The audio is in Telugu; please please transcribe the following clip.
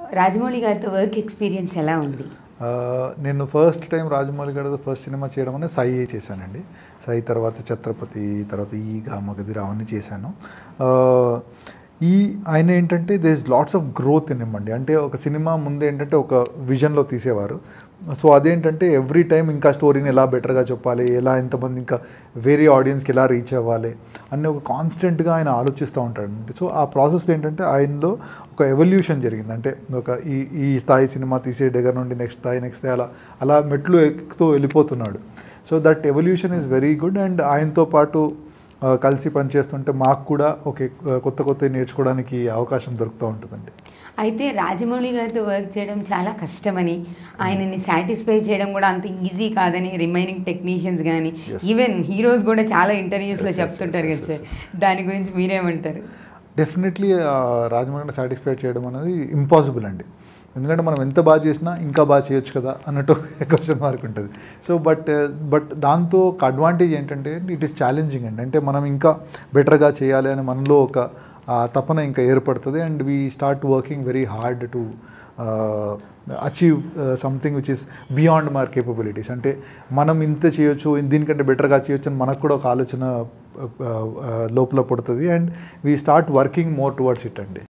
రాజమౌళి గారితో వర్క్ ఎక్స్పీరియన్స్ ఎలా ఉంది ఆ, నేను ఫస్ట్ టైం రాజమౌళి గారితో ఫస్ట్ సినిమా చేయడం అనేది సాయి చేశానండి సాయి తర్వాత ఛత్రపతి తర్వాత ఈగ మగధిర అవన్నీ చేశాను ఆ, ఈ ఆయన ఏంటంటే there is lots of growth in అండి అంటే ఒక సినిమా ముందు ఏంటంటే ఒక విజన్లో తీసేవారు సో అదేంటంటే ఎవ్రీ టైం ఇంకా స్టోరీని ఎలా బెటర్గా చెప్పాలి ఎలా ఎంతమంది ఇంకా వేరే ఆడియన్స్కి ఎలా రీచ్ అవ్వాలి అన్ని ఒక కాన్స్టెంట్గా ఆయన ఆలోచిస్తూ ఉంటాడండి సో ఆ ప్రాసెస్లో ఏంటంటే ఆయనలో ఒక ఎవల్యూషన్ జరిగింది అంటే ఒక ఈ ఈ స్థాయి సినిమా తీసే దగ్గర నుండి నెక్స్ట్ స్థాయి నెక్స్ట్ స్థాయి అలా అలా మెట్లు ఎక్కుతూ వెళ్ళిపోతున్నాడు so that evolution is very good and ఆయనతో పాటు ఆ, కలిసి పనిచేస్తుంటే మాకు కూడా ఒక కొత్త కొత్త నేర్చుకోవడానికి అవకాశం దొరుకుతూ ఉంటుందండి అయితే రాజమౌళి గారితో వర్క్ చేయడం చాలా కష్టమని ఆయనని సాటిస్ఫై చేయడం కూడా అంత ఈజీ కాదని రిమైనింగ్ టెక్నీషియన్స్ కానీ Yes. ఈవెన్ హీరోస్ కూడా చాలా ఇంటర్వ్యూస్లో Yes, yes, చెప్తుంటారు yes, కదా yes, సార్ దాని గురించి మీరేమంటారు డెఫినెట్లీ రాజమౌళిని సాటిస్ఫై చేయడం అనేది ఇంపాసిబుల్ అండి ఎందుకంటే మనం ఎంత బాగా చేసినా ఇంకా బాగా చేయొచ్చు కదా అన్నట్టు క్వశ్చన్ మార్క్ ఉంటుంది సో బట్ బట్ దాంతో ఒక అడ్వాంటేజ్ ఏంటంటే ఇట్ ఈస్ ఛాలెంజింగ్ అండి అంటే మనం ఇంకా బెటర్గా చేయాలి అని మనలో ఒక ఆ, తపన ఇంకా ఏర్పడుతుంది and we start working very hard to achieve something which is beyond our capabilities అంటే మనం ఇంత చేయొచ్చు దీనికంటే బెటర్గా చేయొచ్చు అని మనకు కూడా ఒక ఆలోచన ఆ, ఆ, లోపల పడుతుంది and we start working more towards it అండి